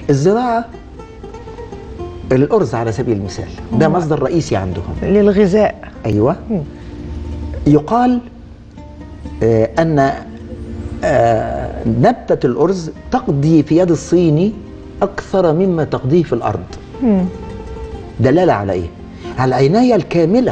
الزراعه الارز على سبيل المثال ده مصدر رئيسي عندهم للغذاء ايوه مم. يقال آه، ان آه، نبته الارز تقضي في يد الصيني اكثر مما تقضيه في الارض مم. دلاله على ايه على العنايه الكامله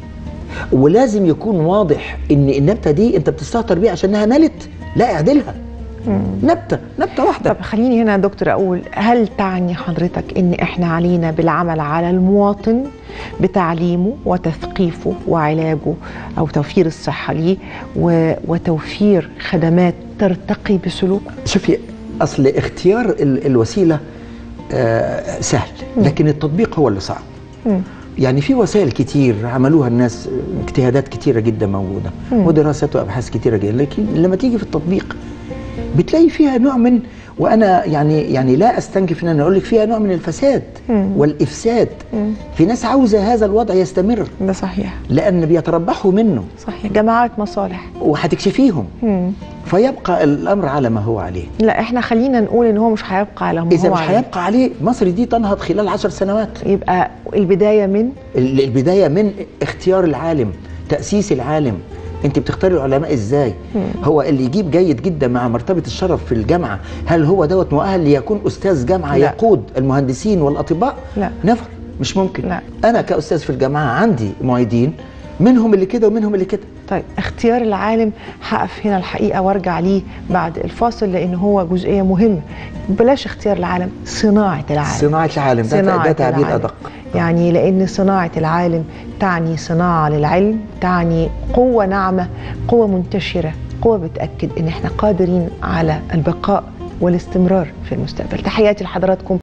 ولازم يكون واضح ان النبته دي انت بتستهتر بيها عشانها ملت لا اعدلها نبته نبته واحده طب خليني هنا يا دكتور اقول هل تعني حضرتك ان احنا علينا بالعمل على المواطن بتعليمه وتثقيفه وعلاجه او توفير الصحه ليه و- وتوفير خدمات ترتقي بسلوكه شوفي اصل اختيار ال- الوسيله آه، سهل لكن التطبيق هو اللي صعب مم. يعني في وسائل كتير عملوها الناس اجتهادات كتيره جدا موجوده مم. ودراسات وابحاث كتيره جدا لكن لما تيجي في التطبيق بتلاقي فيها نوع من وانا يعني يعني لا استنكف ان انا اقول لك فيها نوع من الفساد مم. والافساد مم. في ناس عاوزه هذا الوضع يستمر ده صحيح لان بيتربحوا منه صحيح جماعات مصالح وهتكشفيهم مم. فيبقى الامر على ما هو عليه لا احنا خلينا نقول ان هو مش هيبقى على ما اذا هو مش عليه. هيبقى عليه مصر دي تنهض خلال عشر سنوات يبقى البدايه من ال- البدايه من اختيار العالم تاسيس العالم انت بتختاري العلماء ازاي هو اللي يجيب جيد جدا مع مرتبه الشرف في الجامعه هل هو دوت مؤهل ليكون استاذ جامعه لا. يقود المهندسين والاطباء لا. نفر مش ممكن لا. انا كاستاذ في الجامعه عندي معيدين منهم اللي كده ومنهم اللي كده طيب اختيار العالم هقف هنا الحقيقه وارجع ليه بعد الفاصل لان هو جزئيه مهمه بلاش اختيار العالم صناعه العالم صناعه العالم ده, صناعة ده تعبير العالم. ادق يعني لأن صناعة العالم تعني صناعة للعلم تعني قوة ناعمة قوة منتشرة قوة بتأكد إن إحنا قادرين على البقاء والاستمرار في المستقبل تحياتي لحضراتكم